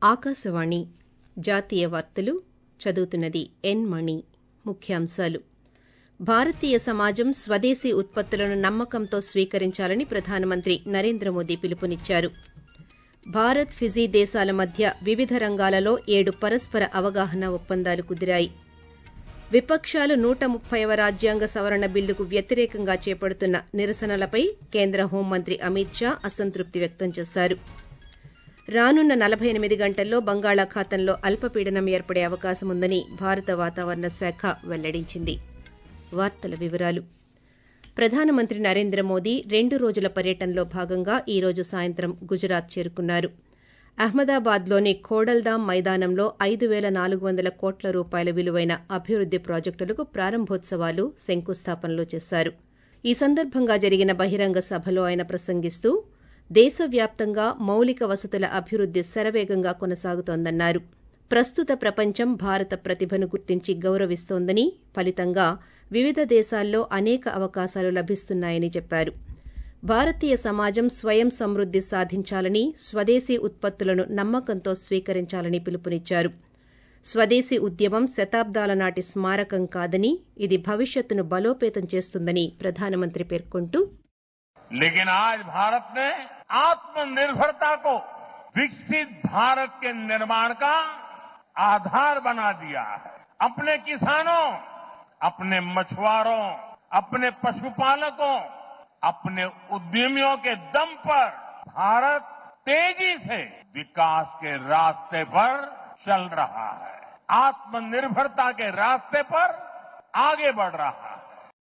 ఆకాశవాణి జాతీయ వార్తలు చదువుతున్నది ఎన్ మణి ముఖ్యాంశాలు భారతీయ సమాజం స్వదేశీ ఉత్పత్తులను నమ్మకంతో స్వీకరించాలని ప్రధానమంత్రి నరేంద్ర మోదీ పిలుపునిచ్చారు భారత్ ఫిజీ దేశాల మధ్య వివిధ రంగాలలో ఏడు పరస్పర అవగాహన ఒప్పందాలు కుదిరాయి విపక్షాలు నూట ముప్పైవ రాజ్యాంగ సవరణ బిల్లుకు వ్యతిరేకంగా చేపడుతున్న నిరసనలపై కేంద్ర హోంమంత్రి అమిత్ షా అసంతృప్తి వ్యక్తం చేశారు రానున్న నలభై ఎనిమిది గంటల్లో బంగాళాఖాతంలో అల్పపీడనం ఏర్పడే అవకాశముందని భారత వాతావరణ శాఖ వెల్లడించింది వార్తల వివరాలు ప్రధానమంత్రి నరేంద్ర మోదీ రెండు రోజుల పర్యటనలో భాగంగా ఈ రోజు సాయంత్రం గుజరాత్ చేరుకున్నారు అహ్మదాబాద్లోని ఖోడల్దామ్ మైదానంలో ఐదు పేల నాలుగు వందల కోట్ల రూపాయల విలువైన అభివృద్ది ప్రాజెక్టులకు ప్రారంభోత్సవాలు శంకుస్థాపనలు చేశారు ఈ సందర్భంగా జరిగిన బహిరంగ సభలో ఆయన ప్రసంగిస్తూ దేశవ్యాప్తంగా మౌలిక వసతుల అభివృద్ది శరవేగంగా కొనసాగుతోందన్నారు ప్రస్తుత ప్రపంచం భారత ప్రతిభను గుర్తించి గౌరవిస్తోందని ఫలితంగా వివిధ దేశాల్లో అనేక అవకాశాలు లభిస్తున్నాయని చెప్పారు భారతీయ సమాజం స్వయం సమృద్ది సాధించాలని స్వదేశీ ఉత్పత్తులను నమ్మకంతో స్వీకరించాలని పిలుపునిచ్చారు స్వదేశీ ఉద్యమం శతాబ్దాల నాటి స్మారకం కాదని ఇది భవిష్యత్తును బలోపేతం చేస్తుందని ప్రధానమంత్రి పేర్కొంటూ लेकिन आज भारत ने आत्मनिर्भरता को विकसित भारत के निर्माण का आधार बना दिया है अपने किसानों अपने मछुआरों अपने पशुपालकों अपने उद्यमियों के दम पर भारत तेजी से विकास के रास्ते पर चल रहा है आत्मनिर्भरता के रास्ते पर आगे बढ़ रहा है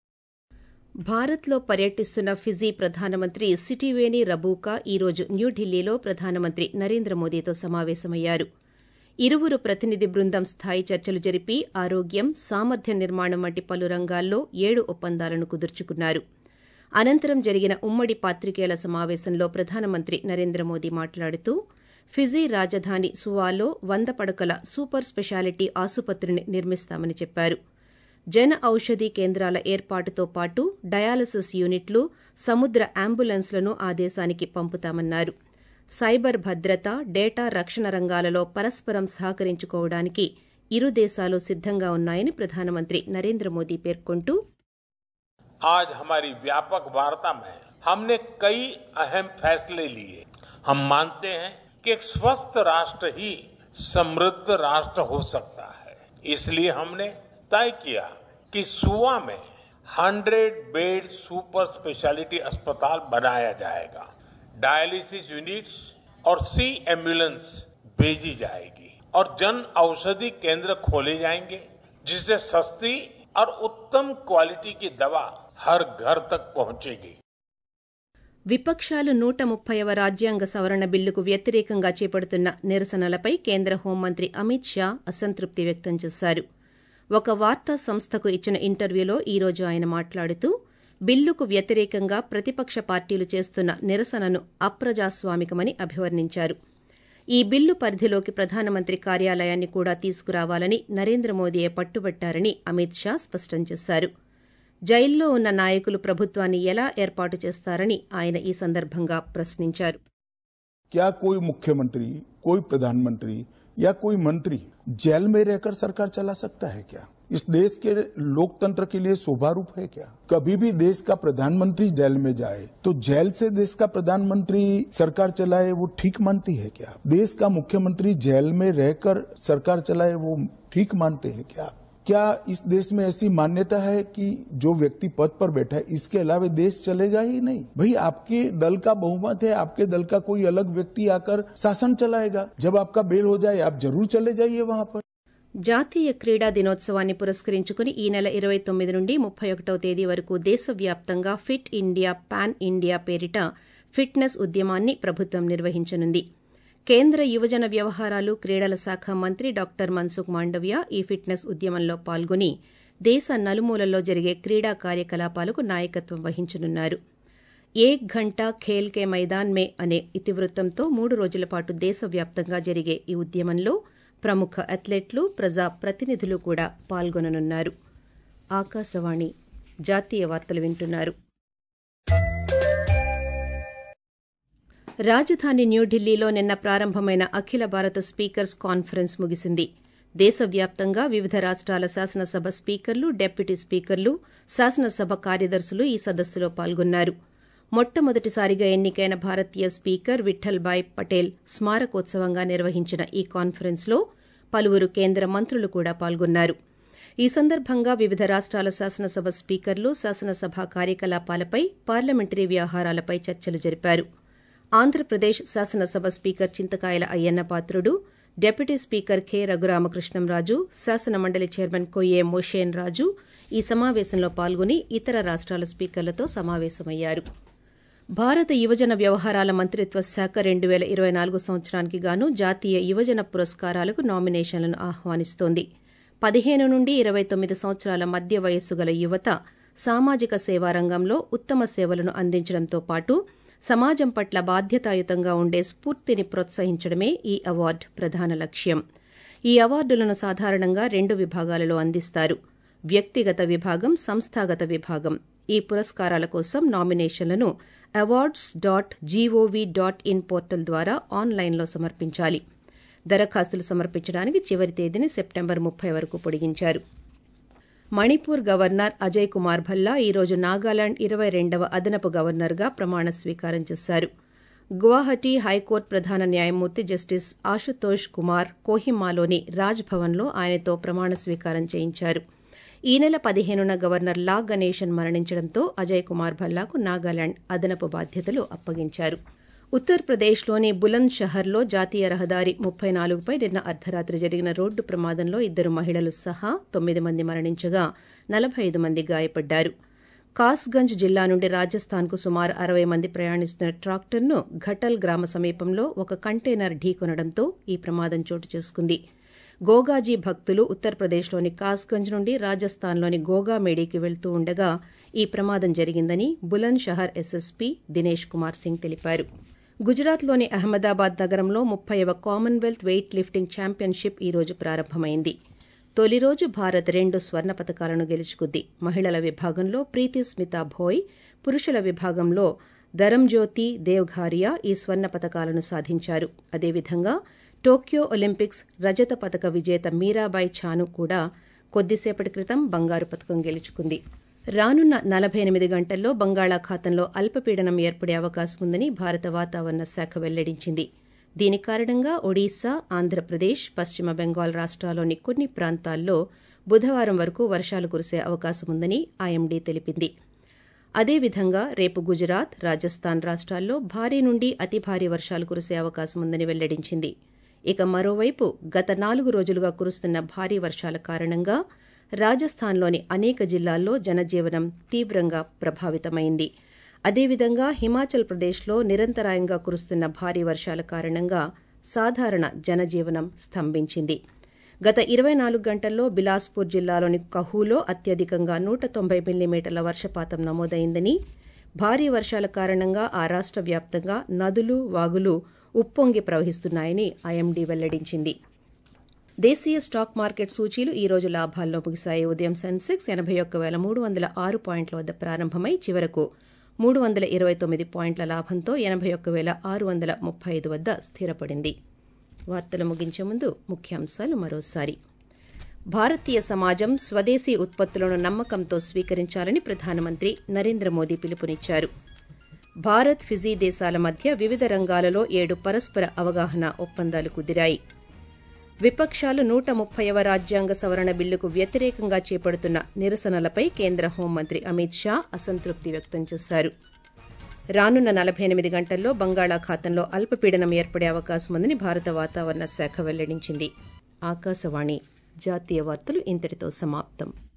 భారత్లో పర్యటిస్తున్న ఫిజీ ప్రధానమంత్రి సిటివేని రబూకా ఈ రోజు న్యూఢిల్లీలో ప్రధానమంత్రి నరేంద్ర మోదీతో సమావేశమయ్యారు ఇరువురు ప్రతినిధి బృందం స్థాయి చర్చలు జరిపి ఆరోగ్యం సామర్థ్య నిర్మాణం వంటి పలు రంగాల్లో ఏడు ఒప్పందాలను కుదుర్చుకున్నారు అనంతరం జరిగిన ఉమ్మడి పాత్రికేయుల సమావేశంలో ప్రధానమంత్రి నరేంద్ర మోదీ మాట్లాడుతూ ఫిజీ రాజధాని సువాలో వంద పడకల సూపర్ స్పెషాలిటీ ఆసుపత్రిని నిర్మిస్తామని చెప్పారు జన ఔషధి కేంద్రాల ఏర్పాటుతో పాటు డయాలసిస్ యూనిట్లు సముద్ర అంబులెన్స్లను ఆ దేశానికి పంపుతామన్నారు సైబర్ భద్రత డేటా రక్షణ రంగాలలో పరస్పరం సహకరించుకోవడానికి ఇరు దేశాలు సిద్దంగా ఉన్నాయని ప్రధానమంత్రి నరేంద్ర మోదీ పేర్కొంటూ आज हमारी व्यापक वार्ता में हमने कई अहम फैसले लिए हम मानते हैं कि एक स्वस्थ राष्ट्र ही समृद्ध राष्ट्र हो सकता है इसलिए हमने तय किया कि सुआ में 100 बेड सुपर स्पेशलिटी अस्पताल बनाया जाएगा डायलिसिस यूनिट्स और सी एम्बुलेंस भेजी जाएगी और जन औषधि केंद्र खोले जाएंगे जिससे सस्ती और उत्तम क्वालिटी की दवा हर घर तक पहुंचेगी విపక్షాలు నూట ముప్పైవ రాజ్యాంగ సవరణ బిల్లుకు వ్యతిరేకంగా చేపడుతున్న నిరసనలపై కేంద్ర హోంమంత్రి అమిత్ షా అసంతృప్తి వ్యక్తం చేశారు ఒక వార్తా సంస్థకు ఇచ్చిన ఇంటర్వ్యూలో ఈ రోజు ఆయన మాట్లాడుతూ బిల్లుకు వ్యతిరేకంగా ప్రతిపక్ష పార్టీలు చేస్తున్న నిరసనను అప్రజాస్వామికమని అభివర్ణించారు ఈ బిల్లు పరిధిలోకి ప్రధానమంత్రి కార్యాలయాన్ని కూడా తీసుకురావాలని నరేంద్ర మోదీయే పట్టుబట్టారని అమిత్ షా స్పష్టం చేశారు జైల్లో ఉన్న నాయకులు ప్రభుత్వాన్ని ఎలా ఏర్పాటు చేస్తారని ఆయన ఈ సందర్భంగా ప్రశ్నించారు क्या कोई मुख्यमंत्री कोई प्रधानमंत्री या कोई मंत्री जेल में रहकर सरकार चला सकता है क्या इस देश के लोकतंत्र के लिए शोभा रूप है क्या कभी भी देश का प्रधानमंत्री जेल में जाए तो जेल से देश का प्रधानमंत्री सरकार चलाए वो ठीक मानती है क्या देश का मुख्यमंत्री जेल में रहकर सरकार चलाए वो ठीक मानते हैं क्या क्या इस देश में ऐसी मान्यता है कि जो व्यक्ति पद पर बैठा है इसके अलावा देश चलेगा ही नहीं भाई आपके दल का बहुमत है आपके दल का कोई अलग व्यक्ति आकर शासन चलाएगा जब आपका बेल हो जाए आप जरूर चले जाइए वहां पर జాతీయ క్రీడా దినోత్సవాన్ని పురస్కరించుకుని ఈ నెల ఇరవై తొమ్మిది నుండి ముప్పై ఒకటవ తేదీ వరకు దేశవ్యాప్తంగా ఫిట్ ఇండియా పాన్ ఇండియా పేరిట ఫిట్నెస్ ఉద్యమాన్ని ప్రభుత్వం నిర్వహించనుంది కేంద్ర యువజన వ్యవహారాలు క్రీడల శాఖ మంత్రి డాక్టర్ మన్సుఖ్ మాండవ్య ఈ ఫిట్నెస్ ఉద్యమంలో పాల్గొని దేశ నలుమూలల్లో జరిగే క్రీడా కార్యకలాపాలకు నాయకత్వం వహించనున్నారు ఏక్ ఘంటా ఖేల్ కే మైదాన్ మే అనే ఇతివృత్తంతో మూడు రోజుల పాటు దేశవ్యాప్తంగా జరిగే ఈ ఉద్యమంలో ప్రముఖ అథ్లెట్లు ప్రజా ప్రతినిధులు కూడా పాల్గొననున్నారు ఆకాశవాణి జాతీయ వార్తలు వింటున్నారు రాజధాని న్యూఢిల్లీలో నిన్న ప్రారంభమైన అఖిల భారత స్పీకర్స్ కాన్ఫరెన్స్ ముగిసింది దేశవ్యాప్తంగా వివిధ రాష్టాల శాసనసభ స్పీకర్లు డిప్యూటీ స్పీకర్లు శాసనసభ కార్యదర్శులు ఈ సదస్సులో పాల్గొన్నారు మొట్టమొదటిసారిగా ఎన్నికైన భారతీయ స్పీకర్ విఠల్భాయ్ పటేల్ స్మారకోత్సవంగా నిర్వహించిన ఈ కాన్ఫరెన్స్లో పలువురు కేంద్ర మంత్రులు కూడా పాల్గొన్నారు ఈ సందర్భంగా వివిధ రాష్టాల శాసనసభ స్పీకర్లు శాసనసభ కార్యకలాపాలపై పార్లమెంటరీ వ్యవహారాలపై చర్చలు జరిపారు ఆంధ్రప్రదేశ్ శాసనసభ speaker Chintakayala Ayyanna Patrudu deputy speaker K Raghurama Krishnam Raju శాసనమండలి చైర్మన్ కొయ్యే మోషేన్ రాజు ఈ సమావేశంలో పాల్గొని ఇతర రాష్టాల స్పీకర్లతో సమావేశమయ్యారు భారత యువజన వ్యవహారాల మంత్రిత్వ శాఖ రెండు పేల ఇరవై నాలుగు సంవత్సరానికి గాను జాతీయ యువజన పురస్కారాలకు నామినేషన్లను ఆహ్వానిస్తోంది పదిహేను నుండి ఇరవై తొమ్మిది సంవత్సరాల మధ్య వయస్సు గల యువత సామాజిక సేవా రంగంలో ఉత్తమ సేవలను అందించడంతో పాటు సమాజం పట్ల బాధ్యతాయుతంగా ఉండే స్ఫూర్తిని ప్రోత్సహించడమే ఈ అవార్డు ప్రధాన లక్ష్యం ఈ అవార్డులను సాధారణంగా రెండు విభాగాలలో అందిస్తారు వ్యక్తిగత విభాగం సంస్థాగత విభాగం ఈ పురస్కారాల కోసం నామినేషన్లను awards dot G O V dot in portal ద్వారా ఆన్లైన్లో సమర్పించాలి దరఖాస్తులు సమర్పించడానికి చివరి తేదీని సెప్టెంబర్ ముప్పై వరకు పొడిగించారు మణిపూర్ గవర్నర్ అజయ్ కుమార్ భల్లా ఈరోజు నాగాలాండ్ ఇరవై రెండవ అదనపు గవర్నర్గా ప్రమాణ స్వీకారం చేశారు గువాహటి హైకోర్టు ప్రధాన న్యాయమూర్తి జస్టిస్ ఆశుతోష్ కుమార్ కోహిమాలోని రాజ్ భవన్లో ఆయనతో ప్రమాణ స్వీకారం చేయించారు ఈ నెల పదిహేనున గవర్నర్ లా గణేషన్ మరణించడంతో అజయ్ కుమార్ భల్లాకు నాగాలాండ్ అదనపు బాధ్యతలు అప్పగించారు ఉత్తరప్రదేశ్లోని బులంద్ షహర్లో జాతీయ రహదారి ముప్పై నాలుగుపై నిన్న అర్ధరాత్రి జరిగిన రోడ్డు ప్రమాదంలో ఇద్దరు మహిళలు సహా తొమ్మిది మంది మరణించగా నలభై ఐదు మంది గాయపడ్డారు కాస్గంజ్ జిల్లా నుండి రాజస్థాన్కు సుమారు అరవై మంది ప్రయాణిస్తున్న ట్రాక్టర్ను ఘటల్ గ్రామ సమీపంలో ఒక కంటైనర్ ఢీకొనడంతో ఈ ప్రమాదం చోటు చేసుకుంది గోగాజీ భక్తులు ఉత్తరప్రదేశ్లోని కాస్గంజ్ నుండి రాజస్థాన్లోని గోగామేడీకి వెళ్తూ ఉండగా ఈ ప్రమాదం జరిగిందని బులంద్ షహర్ ఎస్ఎస్పీ దినేష్ కుమార్ సింగ్ తెలిపారు గుజరాత్లోని అహ్మదాబాద్ నగరంలో ముప్పైవ కామన్వెల్త్ వెయిట్ లిఫ్టింగ్ ఛాంపియన్షిప్ ఈ రోజు ప్రారంభమైంది తొలి రోజు భారత్ రెండు స్వర్ణ పతకాలను గెలుచుకుంది మహిళల విభాగంలో ప్రీతి స్మితా భోయ్ పురుషుల విభాగంలో ధరంజ్యోతి దేవ్ఘారియా ఈ స్వర్ణ పతకాలను సాధించారు అదేవిధంగా టోక్యో ఒలింపిక్స్ రజత పతక విజేత మీరాబాయ్ చాను కూడా కొద్దిసేపటి క్రితం బంగారు పతకం గెలుచుకుంది రానున్న నలభై ఎనిమిది గంటల్లో బంగాళాఖాతంలో అల్పపీడనం ఏర్పడే అవకాశం ఉందని భారత వాతావరణ శాఖ వెల్లడించింది దీని కారణంగా ఒడిశా ఆంధ్రప్రదేశ్ పశ్చిమ బెంగాల్ రాష్ట్రాల్లోని కొన్ని ప్రాంతాల్లో బుధవారం వరకు వర్షాలు కురిసే అవకాశం ఉందని ఐఎండీ తెలిపింది అదేవిధంగా రేపు గుజరాత్ రాజస్థాన్ రాష్ట్రాల్లో భారీ నుండి అతి భారీ వర్షాలు కురిసే అవకాశం ఉందని వెల్లడించింది ఇక మరోవైపు గత నాలుగు రోజులుగా కురుస్తున్న భారీ వర్షాల కారణంగా రాజస్థాన్లోని అనేక జిల్లాల్లో జనజీవనం తీవ్రంగా ప్రభావితమైంది అదేవిధంగా హిమాచల్ ప్రదేశ్లో నిరంతరాయంగా కురుస్తున్న భారీ వర్షాల కారణంగా సాధారణ జనజీవనం స్తంభించింది గత ఇరవై నాలుగు గంటల్లో బిలాస్పూర్ జిల్లాలోని కహూలో అత్యధికంగా నూట తొంభై మిల్లీమీటర్ల వర్షపాతం నమోదైందని భారీ వర్షాల కారణంగా ఆ రాష్ట వ్యాప్తంగా నదులు వాగులు ఉప్పొంగి ప్రవహిస్తున్నాయని ఐఎండీ వెల్లడించింది దేశీయ స్టాక్ మార్కెట్ సూచీలు ఈ రోజు లాభాల్లో ముగిశాయి ఉదయం సెన్సెక్స్ ఎనభై ఒక్క వేల మూడు వందల ఆరు పాయింట్ల వద్ద ప్రారంభమై చివరకు మూడు వందల ఇరవై తొమ్మిది పాయింట్ల లాభంతో ఎనభై ఒక్క వేల ఆరు వందల ముప్పై ఐదు వద్ద స్థిరపడింది వార్తలు ముగించే ముందు ముఖ్యాంశాలు మరోసారి భారతీయ సమాజం స్వదేశీ ఉత్పత్తులను నమ్మకంతో స్వీకరించాలని ప్రధానమంత్రి నరేంద్ర మోదీ పిలుపునిచ్చారు భారత్ ఫిజీ దేశాల మధ్య వివిధ రంగాలలో ఏడు పరస్పర అవగాహన ఒప్పందాలు కుదిరాయి విపక్షాలు నూట ముప్పైవ రాజ్యాంగ సవరణ బిల్లుకు వ్యతిరేకంగా చేపడుతున్న నిరసనలపై కేంద్ర హోంమంత్రి అమిత్ షా అసంతృప్తి వ్యక్తం చేశారు రానున్న నలభై ఎనిమిది గంటల్లో బంగాళాఖాతంలో అల్పపీడనం ఏర్పడే అవకాశం ఉందని భారత వాతావరణ శాఖ వెల్లడించింది ఆకాశవాణి జాతీయ వార్తలు ఇంతటితో సమాప్తం